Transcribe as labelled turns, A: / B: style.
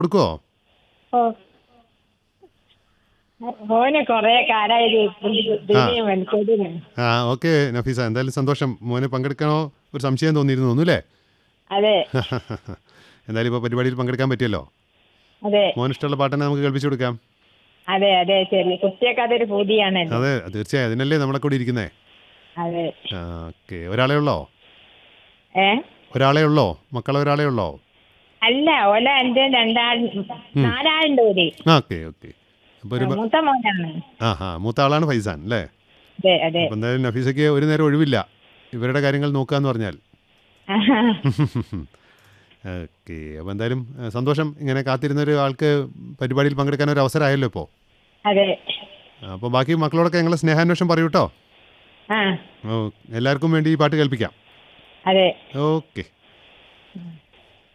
A: കൊടുക്കുവോ
B: ഓ മോന് കൊറേ കാലായി ദിനയും വലിച്ചതിന്
A: ആ ഓക്കെ നഫീസ എന്തായാലും സന്തോഷം മോന് പങ്കെടുക്കണോ ഒരു സംശയം തോന്നിയിരുന്നു തോന്നുന്നു അല്ലേ
B: അതെ
A: എന്തായാലും ഇപ്പോൾ പരിപാടിയിൽ പങ്കെടുക്കാൻ പറ്റിയല്ലോ
B: അതെ
A: മോന് ഇഷ്ടമുള്ള പാട്ട് തന്നെ നമുക്ക് കേൾപ്പിച്ചു കൊടുക്കാം
B: അതെ അതെ ശരി കുട്ടിയൊക്കെ അതൊരു പൂതിയാണല്ലോ
A: അതെ തീർച്ചയായും അതിനല്ലേ നമ്മളെ കൂടി ഇരിക്കുന്നേ
B: അതെ
A: ആ ഓക്കെ ഒരാളെ ഉള്ളോ
B: ഏ
A: ഒരാളെ ഉള്ളോ മക്കളെ ഒരാളെ ഉള്ളോ
B: അല്ല ഓല എന്റെ രണ്ടാൾ നാലാളുണ്ട് ഒരു
A: ആ ഓക്കെ ഓക്കെ അപ്പോൾ ഒരു
B: മൂത്ത മോനാണ്
A: ആ ഹാ മൂത്ത ആളാണ് ഫൈസാൻ അല്ലേ
B: അതെ അതെ
A: അപ്പോൾ എന്തായാലും നഫീസയ്ക്ക് ഒരു നേരം ഒഴിവില്ല ഇവരുടെ കാര്യങ്ങൾ നോക്കുക എന്ന് പറഞ്ഞാൽ ഓക്കെ അപ്പോൾ എന്തായാലും ആ, സന്തോഷം ഇങ്ങനെ കാത്തിരുന്ന ഒരു ആൾക്ക് പരിപാടിയിൽ പങ്കെടുക്കാൻ ഒരു അവസരമായല്ലോ ഇപ്പോൾ
B: അതെ
A: അപ്പോൾ ബാക്കി മക്കളോടൊക്കെ ഞങ്ങൾ സ്നേഹാന്വേഷണം പറയൂ കേട്ടോ
B: ആ
A: ഓ എല്ലാവർക്കും വേണ്ടി ഈ പാട്ട് കേൾപ്പിക്കാം
B: അതെ
A: ഓക്കെ